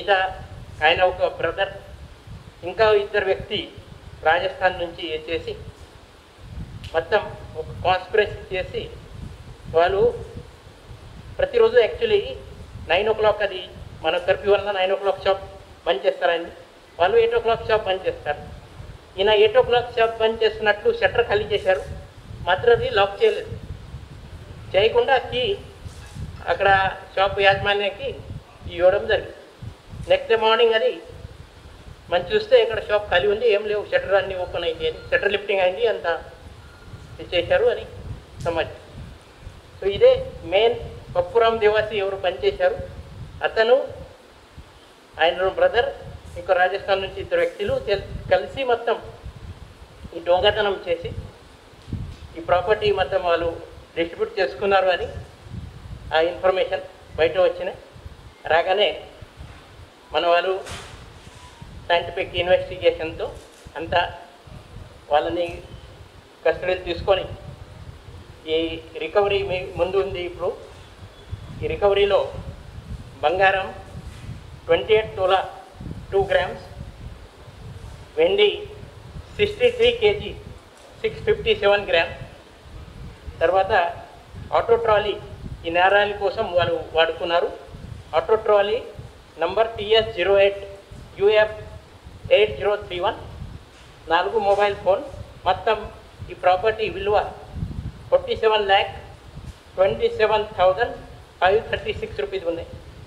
మిగతా ఆయన ఒక బ్రదర్ ఇంకా ఇద్దరు వ్యక్తి రాజస్థాన్ నుంచి చేసి మొత్తం ఒక కాన్స్పిరసీ చేసి వాళ్ళు ప్రతిరోజు యాక్చువల్లీ నైన్ ఓ క్లాక్ అది మన కర్ఫ్యూ వల్ల nine o'clock shop bandh చేస్తారండి వాళ్ళు eight o'clock shop bandh చేస్తారు ఈయన eight o'clock shop bandh చేస్తున్నట్లు షట్టర్ ఖాళీ చేశారు మాత్రం అది లాక్ చేయలేదు చేయకుండా కీ అక్కడ షాప్ యాజమాన్యానికి ఇవ్వడం జరిగింది నెక్స్ట్ డే మార్నింగ్ అది మనం చూస్తే ఇక్కడ షాప్ ఖాళీ ఉంది ఏం లేవు షట్టర్ అన్నీ ఓపెన్ అయింది అని షట్టర్ లిఫ్టింగ్ అయింది అంత చేశారు అని సమాచారం సో ఇదే మెయిన్ పప్పురామ్ దేవాసి ఎవరు పనిచేశారు అతను ఆయన బ్రదర్ ఇంకో రాజస్థాన్ నుంచి ఇద్దరు వ్యక్తులు తెల్- కలిసి మొత్తం ఈ దొంగతనం చేసి ఈ ప్రాపర్టీ మొత్తం వాళ్ళు డిస్ట్రిబ్యూట్ చేసుకున్నారు అని ఆ ఇన్ఫర్మేషన్ బయట వచ్చినాయి రాగానే మన వాళ్ళు సైంటిఫిక్ ఇన్వెస్టిగేషన్తో అంతా వాళ్ళని కస్టడీలు తీసుకొని ఈ రికవరీ మీ ముందు ఉంది ఇప్పుడు ఈ రికవరీలో బంగారం twenty eight tola two grams వెండి sixty three KG six fifty seven gram తర్వాత ఆటో ట్రాలీ ఈ నేరాల కోసం వాళ్ళు వాడుకున్నారు auto trolley number TS zero eight UF eight zero three one నాలుగు మొబైల్ ఫోన్ మొత్తం ఈ ప్రాపర్టీ విలువ forty seven lakh twenty seven thousand five thirty six rupees ఉన్నాయి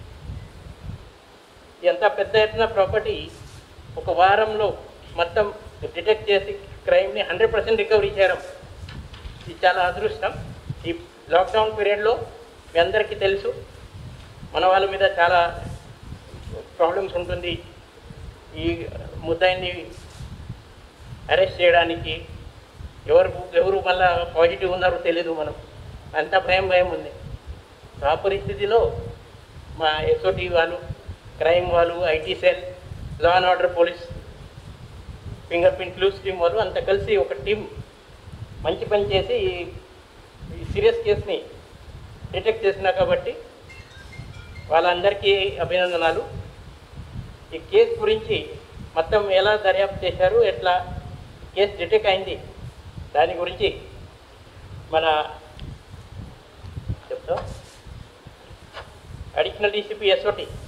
ఎంత పెద్ద ఎత్తున ప్రాపర్టీ ఒక వారంలో మొత్తం డిటెక్ట్ చేసి క్రైమ్ని హండ్రెడ్ పర్సెంట్ రికవరీ చేయడం ఇది చాలా అదృష్టం ఈ లాక్డౌన్ పీరియడ్లో మీ అందరికీ తెలుసు మన వాళ్ళ మీద చాలా ప్రాబ్లమ్స్ ఉంటుంది ఈ ముద్దాయిని అరెస్ట్ చేయడానికి ఎవరు ఎవరు మళ్ళా పాజిటివ్ ఉన్నారో తెలీదు మనం అంత భయం భయం ఉంది సో ఆ పరిస్థితిలో మా ఎస్ఓటి వాళ్ళు క్రైమ్ వాళ్ళు IT cell law and order police finger print clues team వాళ్ళు అంతా కలిసి ఒక టీం మంచి పని చేసి ఈ- ఈ సీరియస్ కేసుని డిటెక్ట్ చేసిన కాబట్టి వాళ్ళందరికీ అభినందనలు ఈ కేసు గురించి మొత్తం ఎలా దర్యాప్తు చేశారు ఎట్లా కేసు డిటెక్ట్ అయింది దాని గురించి మన చెప్తా అడిషనల్ డీసీపీ ఎస్ఓటి